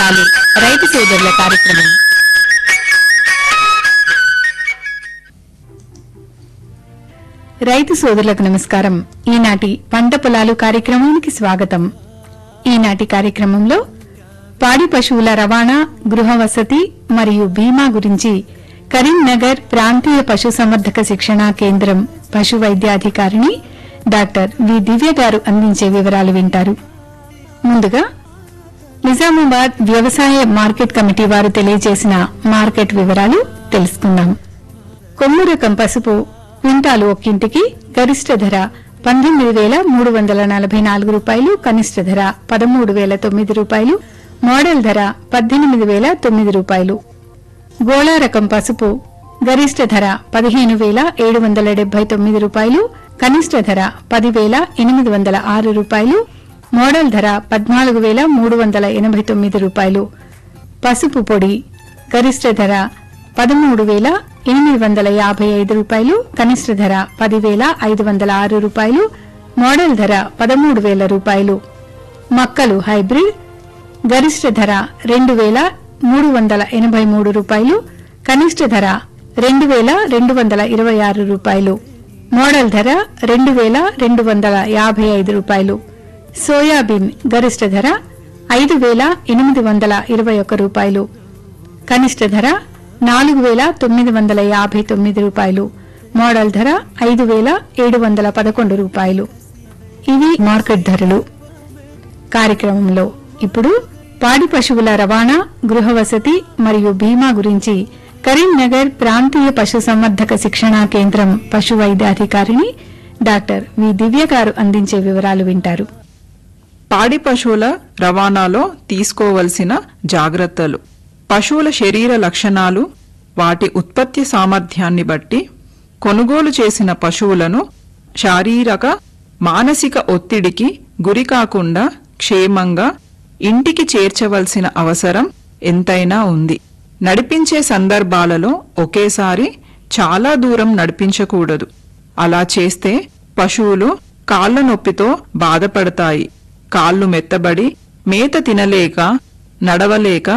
పొలాలు రైతు సోదరుల కార్యక్రమం రైతు సోదరులకు నమస్కారం ఈనాటి పంట పొలాలు కార్యక్రమానికి స్వాగతం ఈనాటి కార్యక్రమంలో పాడి పశువుల రవాణా గృహ వసతి మరియు బీమా గురించి కరీంనగర్ ప్రాంతీయ పశు సంవర్ధక శిక్షణా కేంద్రం పశు వైద్యాధికారిణి డాక్టర్ వి దివ్య గారు అందించే వివరాలు వింటారు ముందుగా నిజామాబాద్ వ్యవసాయ మార్కెట్ కమిటీ వారు తెలియజేసిన మార్కెట్ వివరాలు తెలుసుకుందాం కొమ్ము రకం పసుపు క్వింటాలు ఒక్కింటికి గరిష్ట ధర పంతొమ్మిది వేల మూడు వందల నలభై నాలుగు రూపాయలు కనిష్ట ధర పదమూడు వేల తొమ్మిది రూపాయలు మోడల్ ధర పద్దెనిమిది వేల తొమ్మిది రూపాయలు గోళా రకం పసుపు గరిష్ట ధర పదిహేను వేల ఏడు వందల డెబ్బై తొమ్మిది రూపాయలు కనిష్ట ధర పదివేల ఎనిమిది వందల ఆరు రూపాయలు మోడల్ ధర పద్నాలుగు వేల మూడు వందల ఎనభై తొమ్మిది రూపాయలు పసుపు పొడి గరిష్ట ధర పదమూడు వేల ఎనిమిది వందల యాభై ఐదు రూపాయలు కనిష్ట ధర పదివేల ఐదు వందల ఆరు రూపాయలు మోడల్ ధర పదమూడు వేల రూపాయలు మక్కలు హైబ్రిడ్ గరిష్ట ధర రెండు వేల మూడు వందల ఎనభై మూడు రూపాయలు కనిష్ట ధర రెండు వేల రెండు వందల ఇరవై ఆరు రూపాయలు మోడల్ ధర రెండు వేల రెండు వందల యాభై ఐదు రూపాయలు సోయాబీన్ గరిష్ట ధర ఐదు వేల ఎనిమిది వందల ఇరవై ఒక్క రూపాయలు కనిష్ట ధర నాలుగు వేల తొమ్మిది వందల యాభై తొమ్మిది రూపాయలు మోడల్ ధర ఐదు వేల ఏడు వందల పదకొండు రూపాయలు ఇవి మార్కెట్ ధరలు కార్యక్రమంలో ఇప్పుడు పాడి పశువుల రవాణా గృహ వసతి మరియు బీమా గురించి కరీంనగర్ ప్రాంతీయ పశు సంవర్ధక శిక్షణా కేంద్రం పశు వైద్యాధికారిని డాక్టర్ వి దివ్య గారు అందించే వివరాలు వింటారు పాడి పశువుల రవాణాలో తీసుకోవలసిన జాగ్రత్తలు పశువుల శరీర లక్షణాలు వాటి ఉత్పత్తి సామర్థ్యాన్ని బట్టి కొనుగోలు చేసిన పశువులను శారీరక మానసిక ఒత్తిడికి గురి కాకుండా క్షేమంగా ఇంటికి చేర్చవలసిన అవసరం ఎంతైనా ఉంది నడిపించే సందర్భాలలో ఒకేసారి చాలా దూరం నడిపించకూడదు అలా చేస్తే పశువులు కాళ్ల నొప్పితో బాధపడతాయి కాళ్ళు మెత్తబడి మేత తినలేక నడవలేక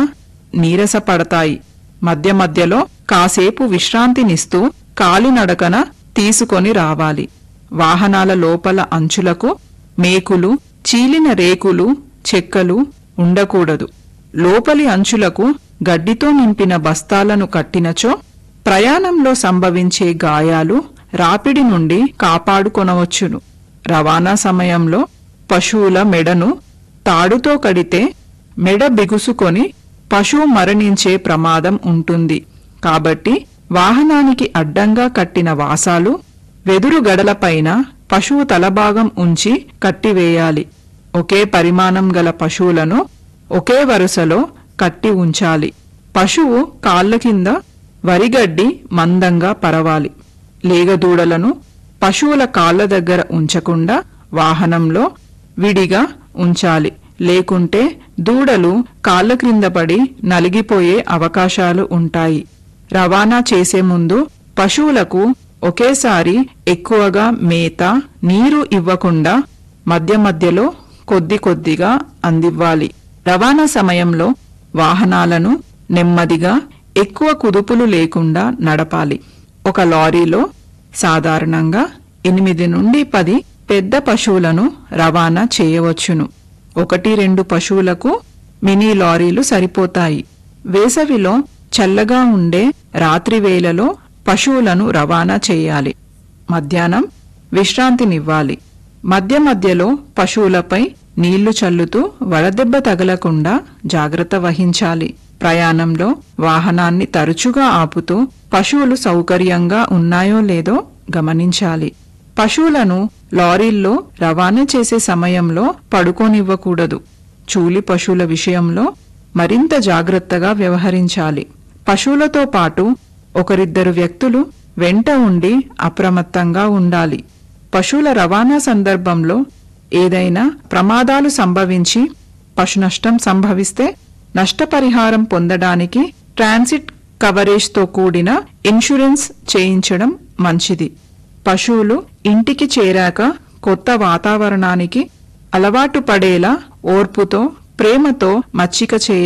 నీరసపడతాయి మధ్య మధ్యలో కాసేపు విశ్రాంతినిస్తూ కాలినడకన తీసుకొని రావాలి వాహనాల లోపల అంచులకు మేకులు చీలిన రేకులు చెక్కలు ఉండకూడదు లోపలి అంచులకు గడ్డితో నింపిన బస్తాలను కట్టినచో ప్రయాణంలో సంభవించే గాయాలు రాపిడి నుండి కాపాడుకొనవచ్చును రవాణా సమయంలో పశువుల మెడను తాడుతో కడితే మెడ బిగుసుకొని పశువు మరణించే ప్రమాదం ఉంటుంది కాబట్టి వాహనానికి అడ్డంగా కట్టిన వాసాలు వెదురు గడలపైన పశువు తలభాగం ఉంచి కట్టివేయాలి ఒకే పరిమాణం గల పశువులను ఒకే వరుసలో కట్టి ఉంచాలి పశువు కాళ్ల కింద వరిగడ్డి మందంగా పరవాలి లేగదూడలను పశువుల కాళ్ల దగ్గర ఉంచకుండా వాహనంలో విడిగా ఉంచాలి లేకుంటే దూడలు కాళ్ల క్రింద పడి నలిగిపోయే అవకాశాలు ఉంటాయి రవాణా చేసే ముందు పశువులకు ఒకేసారి ఎక్కువగా మేత నీరు ఇవ్వకుండా మధ్య మధ్యలో కొద్ది కొద్దిగా అందివ్వాలి రవాణా సమయంలో వాహనాలను నెమ్మదిగా ఎక్కువ కుదుపులు లేకుండా నడపాలి ఒక లారీలో సాధారణంగా ఎనిమిది నుండి పది పెద్ద పశువులను రవాణా చేయవచ్చును ఒకటి రెండు పశువులకు మినీ లారీలు సరిపోతాయి వేసవిలో చల్లగా ఉండే రాత్రి వేళలో పశువులను రవాణా చేయాలి మధ్యాహ్నం విశ్రాంతినివ్వాలి మధ్య మధ్యలో పశువులపై నీళ్లు చల్లుతూ వడదెబ్బ తగలకుండా జాగ్రత్త వహించాలి ప్రయాణంలో వాహనాన్ని తరచుగా ఆపుతూ పశువులు సౌకర్యంగా ఉన్నాయో లేదో గమనించాలి పశువులను లారీల్లో రవాణా చేసే సమయంలో పడుకోనివ్వకూడదు చూలి పశువుల విషయంలో మరింత జాగ్రత్తగా వ్యవహరించాలి పశువులతో పాటు ఒకరిద్దరు వ్యక్తులు వెంట ఉండి అప్రమత్తంగా ఉండాలి పశువుల రవాణా సందర్భంలో ఏదైనా ప్రమాదాలు సంభవించి పశు నష్టం సంభవిస్తే నష్టపరిహారం పొందడానికి ట్రాన్సిట్ కవరేజ్తో కూడిన ఇన్సూరెన్స్ చేయించడం మంచిది పశువులు ఇంటికి చేరాక కొత్త వాతావరణానికి అలవాటు పడేలా ఓర్పుతో ప్రేమతో మచ్చిక చేయ